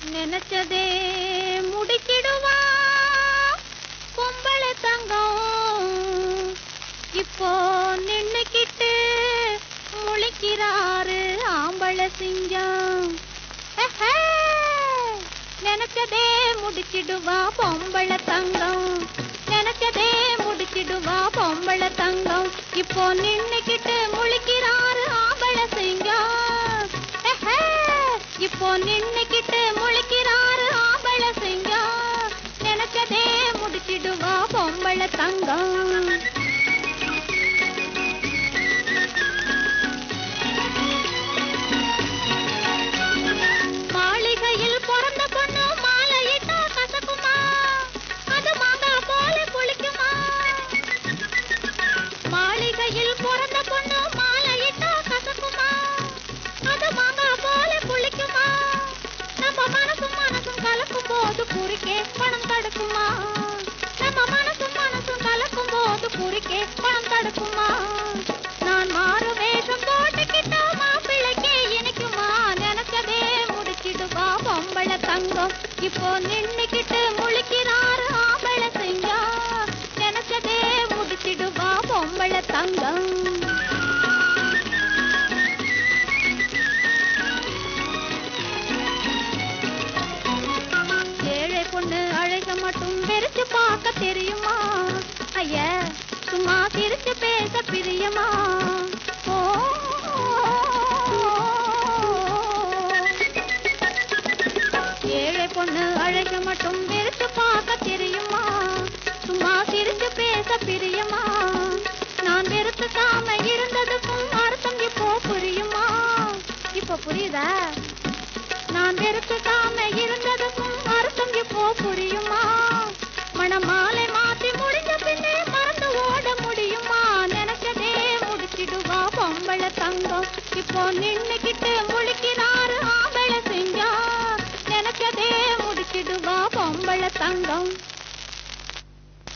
நினைச்சதே முடிச்சிடுவா பொம்பளை தங்கம் இப்போ நின்னுக்கிட்டு முழிக்கிறாரு ஆம்பளை சிங்கம் எஹே, நினைச்சதே முடிச்சிடுவா பொம்பளை தங்கம் நினைச்சதே முடிச்சிடுவா பொம்பளை தங்கம் இப்போ நின்னுக்கிட்டு முழிக்கிறாரு ஆம்பளை சிங்கம் எஹே, இப்போ நின்னுக்கிட்டு முழிக்கிறாரு ஆம்பளை சிங்கம் நினைச்சதே முடிச்சிடுவா பொம்பளை தங்கம் மாளிகையில் பிறந்த பொண்ணு மாலையிட்டா கசக்குமா அது மாங்கா போல புளிக்குமா மாளிகையில் பிறந்த பொண்ணு மாலையிட்டா கசக்குமா அது மாங்கா போல புளிக்குமா நம்ம மனசும் மனசும் கலக்கும் போது குறுக்கே பணம் தடுக்குமா நம்ம மனசும் மனசும் கலக்கும் போது குறுக்கே பணம் தடுக்குமா நான் மாறு வேஷம் போட்டுக்கிட்டா மாப்பிள்ளைக்கே இனிக்குமா நினைச்சதே முடிச்சிடுவா பொம்பளை தங்கம் இப்போ நின்னுக்கிட்டு முழிக்கிறாரு ஆம்பளை செஞ்சா நினைச்சதே முடிச்சிடுவா பொம்பளை தங்கம் ஏழை பொண்ணு அழக மட்டும் வெறிச்சு பார்க்க தெரியுமா ஐயா சும்மா சிரிச்சு பேச பிரியமா ஓ ஏழை பொண்ணு அழக மட்டும் வெறிச்சு பார்க்க தெரியுமா சும்மா சிரிச்சு பேச பிரியமா நான் வெறுத்துக்காம இருந்ததுக்கும் அர்த்தம் இப்போ புரியுமா இப்போ புரியுதா நான் வெறுத்துக்காம இருந்ததுக்கும் அர்த்தம் இப்போ புரியுமா மணமாலை மாத்தி முடிஞ்ச பின்னே மறந்து ஓட முடியுமா நினைச்சதே முடிச்சிடுவா பொம்பளை தங்கம் இப்போ நின்னுக்கிட்டு முழிக்கிறா